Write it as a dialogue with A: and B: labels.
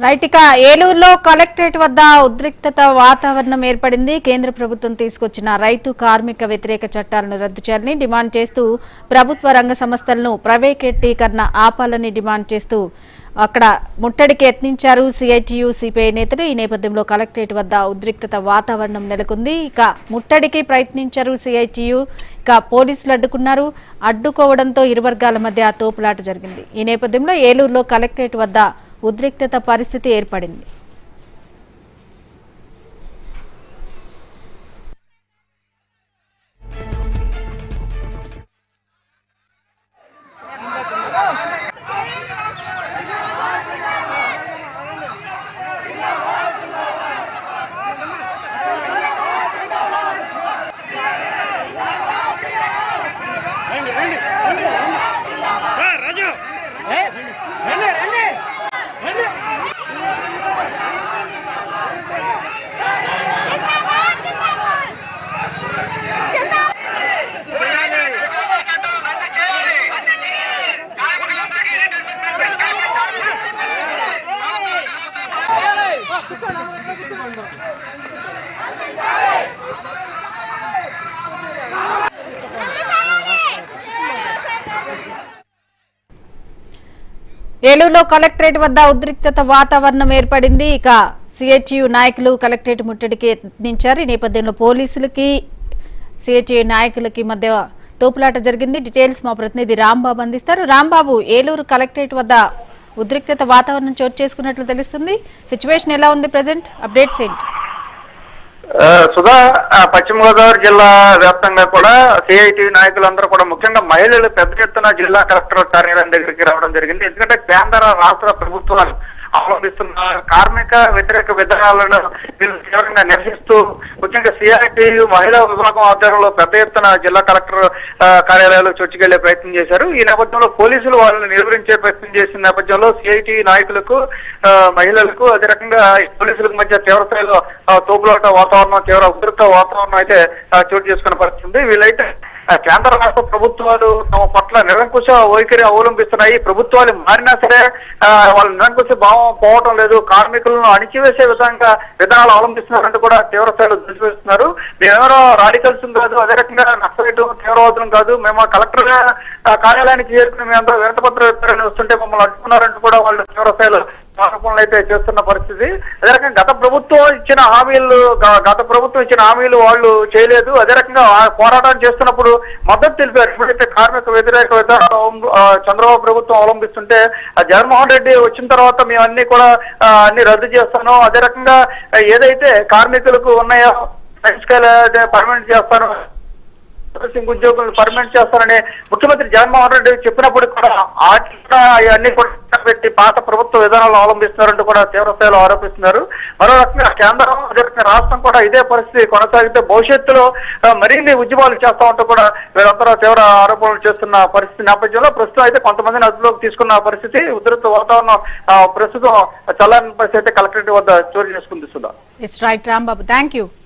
A: right ఇక ఏలూరులో collectorate వద్ద ఉద్రిక్తత వాతావరణం ఏర్పడింది కేంద్ర ప్రభుత్వం తీసుకొచ్చిన రైతు కార్మిక వ్యతిరేక చట్టాలను రద్దు చేయాలని డిమాండ్ చేస్తూ ప్రభుత్వ రంగ సంస్థలను ప్రైవేటీకరణ ఆపాలని డిమాండ్ చేస్తూ అక్కడ ముట్టడికి యత్నించారు సిఐటియు సిపిఐ నేతలు ఈ నేపథ్యంలో కలెక్టరేట్ వద్ద ఉద్రిక్తత వాతావరణం నెలకొంది ఇక ముట్టడికి ప్రయత్నించారు సిఐటియు ఇక పోలీసులు అడ్డుకున్నారు అడ్డుకోవడంతో ఇరు వర్గాల మధ్య తోపులాట జరిగింది ఈ నేపథ్యంలో ఏలూరులో కలెక్టరేట్ వద్ద ఉద్రిక్తత పరిస్థితి ఏర్పడింది
B: రాజు
A: ఏలూరులో కలెక్టరేట్ వద్ద ఉద్రిక్తత వాతావరణం ఏర్పడింది ఇక సిహెచ్యు నాయకులు కలెక్టరేట్ ముట్టడికి యత్నించారు ఈ నేపథ్యంలో పోలీసులకి సిహెచ్యు నాయకులకి మధ్య తోపులాట జరిగింది డీటెయిల్స్ మా ప్రతినిధి రాంబాబు అందిస్తారు రాంబాబు ఏలూరు కలెక్టరేట్ వద్ద ఉద్రిక్తత వాతావరణం చోటు చేసుకున్నట్లు తెలుస్తుంది సిచ్యువేషన్ ఎలా ఉంది ప్రజెంట్ అప్డేట్స్ ఏంటి
C: ఆ, సుధా ఆ, పశ్చిమ గోదావరి జిల్లా వ్యాప్తంగా కూడా సిఐటి నాయకులందరూ కూడా ముఖ్యంగా మహిళలు పెద్ద ఎత్తున జిల్లా కలెక్టర్ కార్యాలయం దగ్గరికి రావడం జరిగింది ఎందుకంటే కేంద్ర రాష్ట్ర ప్రభుత్వాలు అవలంబిస్తున్న కార్మిక వ్యతిరేక విధానాలను వీళ్ళు తీవ్రంగా నిరసిస్తూ ముఖ్యంగా సిఐటి మహిళా విభాగం ఆధ్వర్యంలో పెద్ద ఎత్తున జిల్లా కలెక్టర్ ఆ, కార్యాలయాలు చొచ్చుకెళ్లే ప్రయత్నం చేశారు ఈ నేపథ్యంలో పోలీసులు వాళ్ళని నిలువరించే ప్రయత్నం చేసిన నేపథ్యంలో సిఐటి నాయకులకు ఆ, మహిళలకు అదే రకంగా ఈ పోలీసులకు మధ్య తీవ్ర స్థాయిలో ఆ, తోపులాట వాతావరణం తీవ్ర ఉద్రిక్త వాతావరణం అయితే ఆ, చోటు చేసుకున్న పరిస్థితి ఉంది వీళ్ళైతే ఆ, కేంద్ర రాష్ట్ర ప్రభుత్వాలు తమ పట్ల నిరంకుశ వైఖరి అవలంబిస్తున్నాయి ప్రభుత్వాలు మారినా సరే ఆ, వాళ్ళ నిరంకుశ భావం పోవటం లేదు కార్మికులను అణిచివేసే విధంగా విధానాలు అవలంబిస్తున్నారంటూ కూడా తీవ్ర స్థాయిలో దుర్చివేస్తున్నారు మేమెవరో రాడికల్స్ కాదు అదే రకంగా నక్సలైట్ తీవ్రవాదులం కాదు మేము ఆ కలెక్టర్ గా- ఆ కార్యాలయానికి చేరుకుని మేమందరూ వినతపత్రం ఇస్తారని వస్తుంటే మమ్మల్ని అడ్డుకున్నారంటూ కూడా వాళ్ళు తీవ్ర స్థాయిలో ఆరోపణలు అయితే చేస్తున్న పరిస్థితి అదే రకంగా గత ప్రభుత్వం ఇచ్చిన హామీలు గ- గత ప్రభుత్వం ఇచ్చిన హామీలు వాళ్ళు చేయలేదు అదే రకంగా ఆ పోరాటం చేస్తున్నప్పుడు మద్దతు తెలిపారు ఎప్పుడైతే కార్మిక వ్యతిరేక విధానం అవలం- ఆ, చంద్రబాబు ప్రభుత్వం అవలంబిస్తుంటే ఆ జగన్మోహన్ రెడ్డి వచ్చిన తర్వాత మేము అన్ని కూడా ఆ, అన్ని రద్దు చేస్తాను అదే రకంగా ఆ, ఏదైతే కార్మికులకు ఉన్నాయో పర్మనెంట్ చేస్తాను సింగ్ ఉద్యోగులను పర్మనెంట్ చేస్తారని ముఖ్యమంత్రి జగన్మోహన్ రెడ్డి చెప్పినప్పుడు కూడా ఆటలు అవన్నీ కూడా పెట్టి పాత ప్రభుత్వ విధానాలు అవలంబిస్తున్నారంటూ కూడా తీవ్ర స్థాయిలో ఆరోపిస్తున్నారు మరో రకంగా కేంద్రం అదే రకంగా రాష్ట్రం కూడా ఇదే పరిస్థితి కొనసాగితే భవిష్యత్తులో ఆ, మరిన్ని ఉద్యమాలు చేస్తా ఉంటూ కూడా వీరందరూ తీవ్ర ఆరోపణలు చేస్తున్న పరిస్థితి నేపథ్యంలో ప్రస్తుతం అయితే కొంతమందిని అదుపులోకి తీసుకున్న పరిస్థితి ఉధృత వాతావరణం ఆ, ప్రస్తుతం చల్లని పరిస్థితి అయితే కలెక్టరేట్ వద్ద చోటు చేసుకుంది Sudha
A: it's right Rambabu thank you